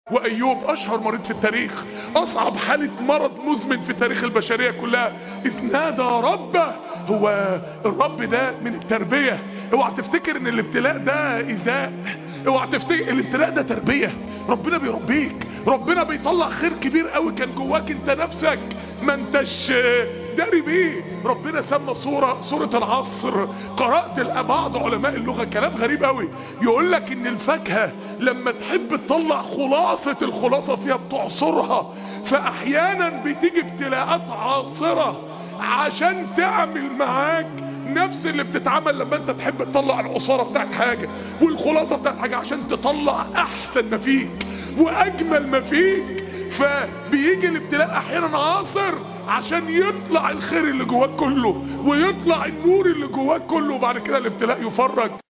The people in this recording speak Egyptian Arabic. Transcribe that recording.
وايوب اشهر مريض في التاريخ اصعب حالة مرض مزمن في تاريخ البشرية كلها اذ نادى ربه هو الرب ده من التربية اوعى تفتكر ان الابتلاء ده ايذاء اوعى تفتكر الابتلاء ده تربية ربنا بيربيك ربنا بيطلع خير كبير قوي كان جواك انت نفسك ما انتش داري بيه ربنا سمى صورة صورة العصر قرأت بعض علماء اللغة كلام غريب قوي يقول لك ان الفاكهة لما تحب تطلع خلاصة الخلاصة فيها بتعصرها فاحيانا بتيجي ابتلاءات عاصرة عشان تعمل معاك نفس اللي بتتعمل لما انت تحب تطلع العصارة بتاعت حاجة والخلاصة بتاعت حاجة عشان تطلع احسن ما فيك واجمل ما فيك فبيجي الابتلاء احيانا عاصر عشان يطلع الخير اللي جواك كله ويطلع النور اللي جواك كله وبعد كده الابتلاء يفرج